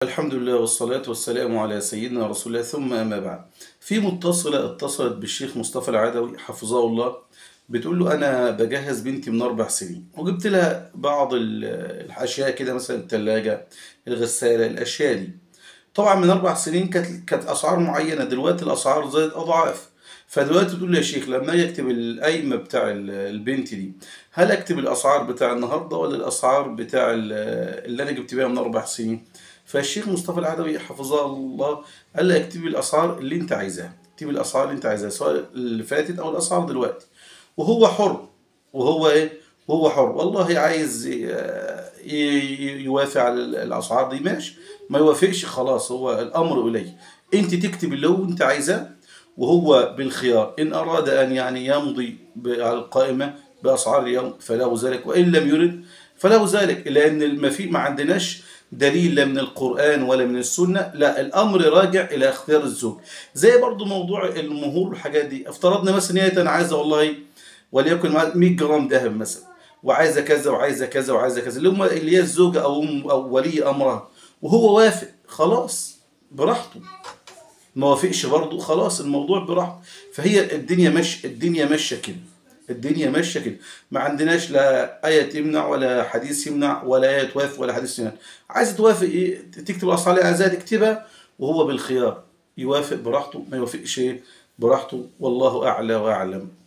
الحمد لله والصلاة والسلام على سيدنا رسول الله ثم أما بعد في متصلة اتصلت بالشيخ مصطفى العدوي حفظه الله بتقول له أنا بجهز بنتي من أربع سنين وجبت لها بعض ال- الأشياء كده مثلا التلاجة الغسالة الأشياء دي طبعا من أربع سنين كانت كانت أسعار معينة دلوقتي الأسعار زادت أضعاف فدلوقتي تقول لي يا شيخ لما أجي أكتب القايمة بتاع ال- البنت دي هل أكتب الأسعار بتاع النهاردة ولا الأسعار بتاع ال- اللي أنا جبت بيها من أربع سنين؟ فالشيخ مصطفى العدوي حفظه الله قال لي اكتبي الاسعار اللي انت عايزاها اكتبي الاسعار اللي انت عايزاها سواء اللي فاتت او الاسعار دلوقتي وهو حر وهو ايه وهو حر والله عايز ي- ي- يوافق على الاسعار دي ماشي ما يوافقش خلاص هو الامر اليه انت تكتب اللي هو انت عايزاه وهو بالخيار ان اراد ان يعني يمضي ب- على القائمه باسعار اليوم فله ذلك وان لم يرد فله ذلك لان ما في ما عندناش دليل لا من القرآن ولا من السنة لا الأمر راجع إلى اختيار الزوج زي برضو موضوع المهور والحاجات دي افترضنا مثلا هي أنا عايزة والله وليكن معاها 100 جرام ذهب مثلا وعايزة كذا وعايزة كذا وعايزة كذا اللي هم اللي هي الزوجة أو أم أو ولي أمرها وهو وافق خلاص براحته ما وافقش برضه خلاص الموضوع براحته فهي الدنيا مش الدنيا ماشيه كده الدنيا ماشيه كده ما عندناش لا آية تمنع ولا حديث يمنع ولا آية توافق ولا حديث يمنع عايز توافق إيه تكتب الأصل عليها عايزها تكتبها وهو بالخيار يوافق براحته ما يوافقش إيه براحته والله أعلى وأعلم